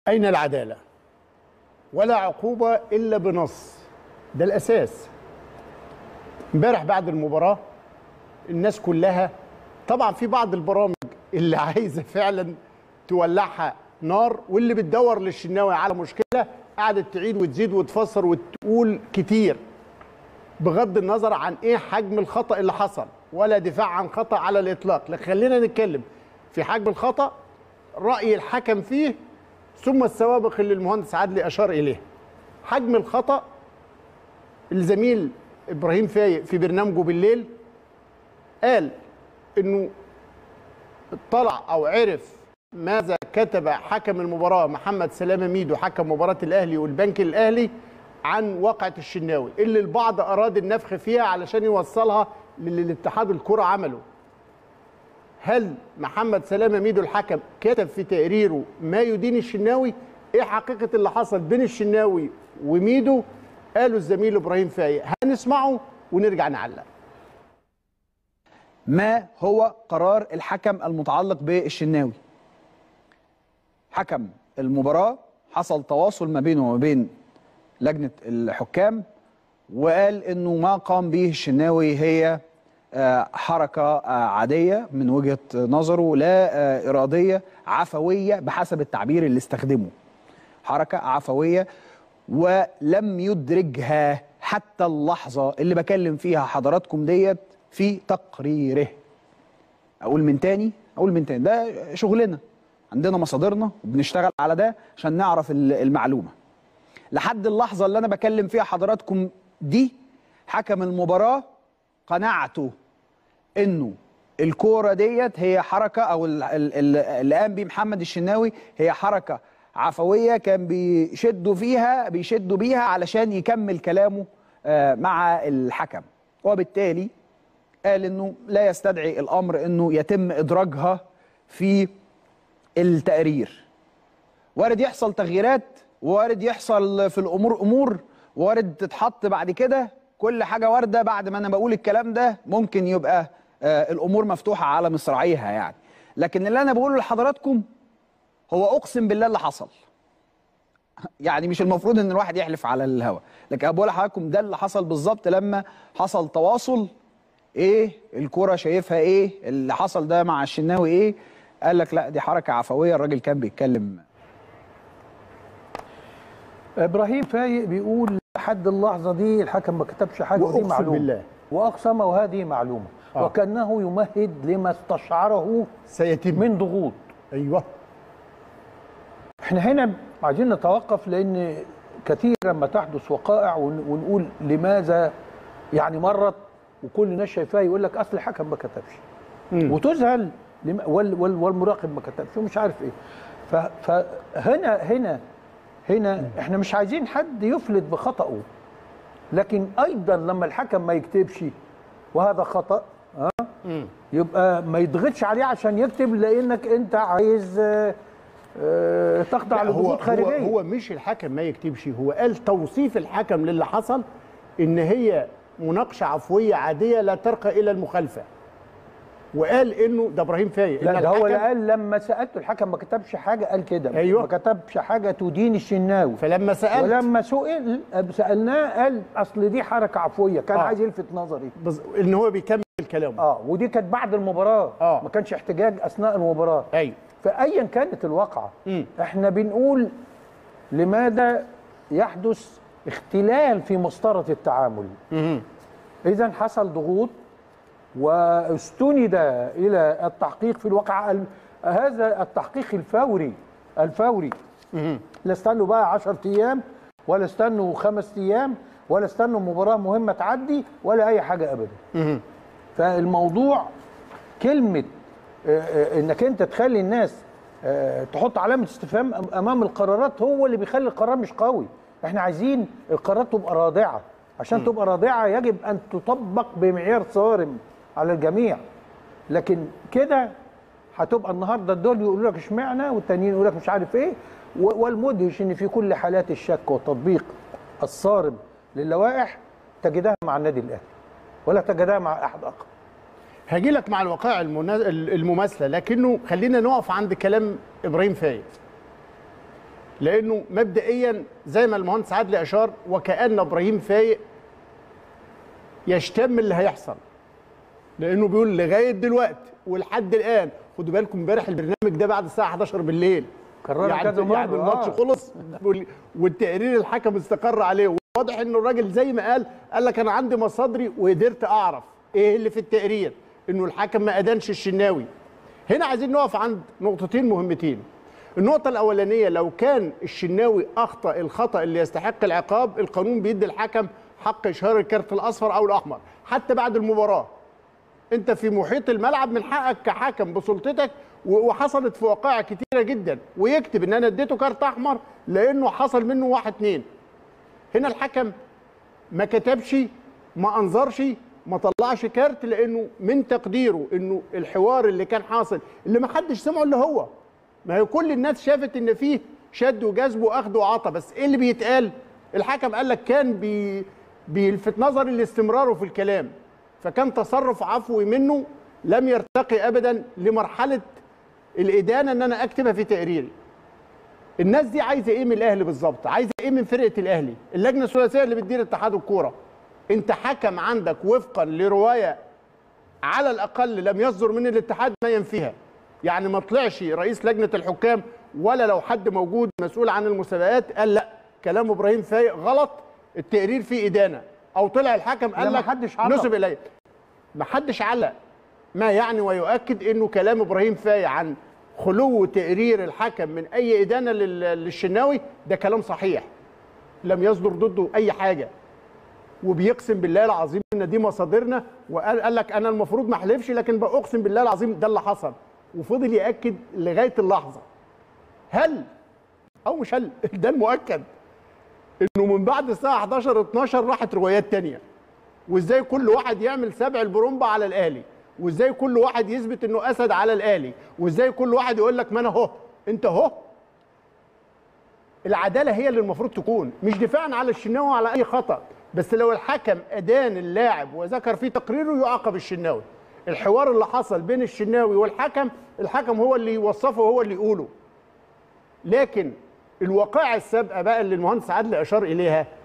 أين العدالة؟ ولا عقوبة إلا بنص ده الأساس امبارح بعد المباراة الناس كلها طبعا في بعض البرامج اللي عايزة فعلا تولعها نار واللي بتدور للشناوي على مشكلة قعدت تعيد وتزيد وتفسر وتقول كتير بغض النظر عن ايه حجم الخطأ اللي حصل ولا دفاع عن خطأ على الإطلاق لكن خلينا نتكلم في حجم الخطأ رأي الحكم فيه ثم السوابق اللي المهندس عدلي أشار إليه حجم الخطأ الزميل إبراهيم فايق في برنامجه بالليل قال إنه اطلع أو عرف ماذا كتب حكم المباراة محمد سلامة ميدو حكم مباراة الأهلي والبنك الأهلي عن واقعة الشناوي اللي البعض أراد النفخ فيها علشان يوصلها للي الاتحاد الكرة عمله هل محمد سلامة ميدو الحكم كتب في تقريره ما يدين الشناوي ايه حقيقة اللي حصل بين الشناوي وميدو قالوا الزميل ابراهيم فايق هنسمعه ونرجع نعلق ما هو قرار الحكم المتعلق بالشناوي حكم المباراة حصل تواصل ما بينه وما بين لجنة الحكام وقال انه ما قام به الشناوي هي آه، حركة آه، عادية من وجهة نظره لا آه، إرادية عفوية بحسب التعبير اللي استخدمه حركة عفوية ولم يدرجها حتى اللحظة اللي بكلم فيها حضراتكم ديت في تقريره أقول من تاني أقول من تاني ده شغلنا عندنا مصادرنا وبنشتغل على ده عشان نعرف ال- المعلومة لحد اللحظة اللي أنا بكلم فيها حضراتكم دي حكم المباراة قناعته انه الكوره ديت هي حركه او ال- ال- ال- اللي قام بيه محمد الشناوي هي حركه عفويه كان بيشدوا فيها بيشدوا بيها علشان يكمل كلامه آه، مع الحكم وبالتالي قال انه لا يستدعي الامر انه يتم ادراجها في التقرير وارد يحصل تغييرات وارد يحصل في الامور امور وارد تتحط بعد كده كل حاجه وارده بعد ما انا بقول الكلام ده ممكن يبقى آه الامور مفتوحه على مصراعيها يعني لكن اللي انا بقوله لحضراتكم هو اقسم بالله اللي حصل يعني مش المفروض ان الواحد يحلف على الهوا لكن أنا بقول لحضراتكم ده اللي حصل بالظبط لما حصل تواصل ايه الكرة شايفها ايه اللي حصل ده مع الشناوي ايه قال لك لا دي حركه عفويه الراجل كان بيتكلم ابراهيم فايق بيقول لحد اللحظه دي الحكم ما كتبش حاجه ودي وأقسم معلومه بالله. واقسم وهذه معلومه آه. وكانه يمهد لما استشعره سيتم من ضغوط ايوه احنا هنا عايزين نتوقف لان كثيرا ما تحدث وقائع ون- ونقول لماذا يعني مرت وكل الناس شايفاها يقول لك اصل الحكم ما كتبش مم. وتذهل لم- وال وال والمراقب ما كتبش ومش عارف ايه ف- فهنا هنا هنا احنا مش عايزين حد يفلت بخطأه لكن ايضا لما الحكم ما يكتبش وهذا خطأ ها يبقى ما يضغطش عليه عشان يكتب لانك انت عايز آه، آه، تخضع لا، هو لضغوط هو خارجيه هو مش الحكم ما يكتبش هو قال توصيف الحكم للي حصل ان هي مناقشه عفويه عاديه لا ترقى الى المخالفه وقال انه ده ابراهيم فايق لا إن ده هو اللي الحكم- قال لما سالته الحكم ما كتبش حاجه قال كده أيوة. ما كتبش حاجه تدين الشناوي فلما سالت ولما سئل سالناه قال اصل دي حركه عفويه كان آه. عايز يلفت نظري بز... ان هو بيكمل كلامه اه ودي كانت بعد المباراه آه. ما كانش احتجاج اثناء المباراه ايوه فايا كانت الواقعه مم. احنا بنقول لماذا يحدث اختلال في مسطره التعامل اذا حصل ضغوط واستند الى التحقيق في الواقع ال- هذا التحقيق الفوري الفوري لا استنوا بقى 10 ايام ولا استنوا خمس ايام ولا استنوا مباراه مهمه تعدي ولا اي حاجه ابدا فالموضوع كلمه آه، آه، انك انت تخلي الناس آه، تحط علامه استفهام أم- امام القرارات هو اللي بيخلي القرار مش قوي احنا عايزين القرارات تبقى رادعه عشان تبقى رادعه يجب ان تطبق بمعيار صارم على الجميع لكن كده هتبقى النهارده دول يقولوا لك اشمعنى والتانيين يقولوا لك مش عارف ايه و- والمدهش ان في كل حالات الشك والتطبيق الصارم للوائح تجدها مع النادي الاهلي ولا تجدها مع احد اخر هاجي لك مع الوقائع المنا... المماثله لكنه خلينا نقف عند كلام ابراهيم فايق لانه مبدئيا زي ما المهندس عادل اشار وكان ابراهيم فايق يشتم اللي هيحصل لانه بيقول لغايه دلوقتي ولحد الان خدوا بالكم امبارح البرنامج ده بعد الساعه 11 بالليل كررها يعني كذا مرة، يعني الماتش آه. خلص وال- والتقرير الحكم استقر عليه واضح انه الراجل زي ما قال قال لك انا عندي مصادري وقدرت اعرف ايه اللي في التقرير انه الحكم ما ادانش الشناوي هنا عايزين نقف عند نقطتين مهمتين النقطة الأولانية لو كان الشناوي أخطأ الخطأ اللي يستحق العقاب القانون بيدي الحكم حق إشهار الكارت الأصفر أو الأحمر حتى بعد المباراة انت في محيط الملعب من حقك كحكم بسلطتك و- وحصلت في وقائع كتيره جدا ويكتب ان انا اديته كارت احمر لانه حصل منه واحد اتنين هنا الحكم ما كتبش ما انظرش ما طلعش كارت لانه من تقديره انه الحوار اللي كان حاصل اللي ما حدش سمعه اللي هو ما هي كل الناس شافت ان فيه شد وجذب واخد وعطى بس ايه اللي بيتقال الحكم قال لك كان بي بيلفت نظري لاستمراره في الكلام فكان تصرف عفوي منه لم يرتقي ابدا لمرحله الادانه ان انا اكتبها في تقريري الناس دي عايزه ايه من الاهلي بالظبط عايزه ايه من فرقه الاهلي اللجنه الثلاثيه اللي بتدير اتحاد الكوره انت حكم عندك وفقا لروايه على الاقل لم يصدر من الاتحاد ما ينفيها يعني ما طلعش رئيس لجنه الحكام ولا لو حد موجود مسؤول عن المسابقات قال لا كلام ابراهيم فايق غلط التقرير فيه ادانه او طلع الحكم قال لا، ما لك حدش علق. نسب الي ما حدش علق ما يعني ويؤكد انه كلام ابراهيم فايق عن خلو تقرير الحكم من اي ادانه لل- للشناوي ده كلام صحيح لم يصدر ضده اي حاجه وبيقسم بالله العظيم ان دي مصادرنا وقال قال لك انا المفروض ما احلفش لكن بقسم بالله العظيم ده اللي حصل وفضل ياكد لغايه اللحظه هل او مش هل ده المؤكد انه من بعد الساعه 11 12 راحت روايات تانية وازاي كل واحد يعمل سبع البرومبا على الاهلي وازاي كل واحد يثبت انه اسد على الاهلي وازاي كل واحد يقول لك ما انا اهو انت اهو العداله هي اللي المفروض تكون مش دفاعا على الشناوي على اي خطا بس لو الحكم ادان اللاعب وذكر في تقريره يعاقب الشناوي الحوار اللي حصل بين الشناوي والحكم الحكم هو اللي يوصفه وهو اللي يقوله لكن الوقائع السابقه بقى اللي المهندس عادل اشار اليها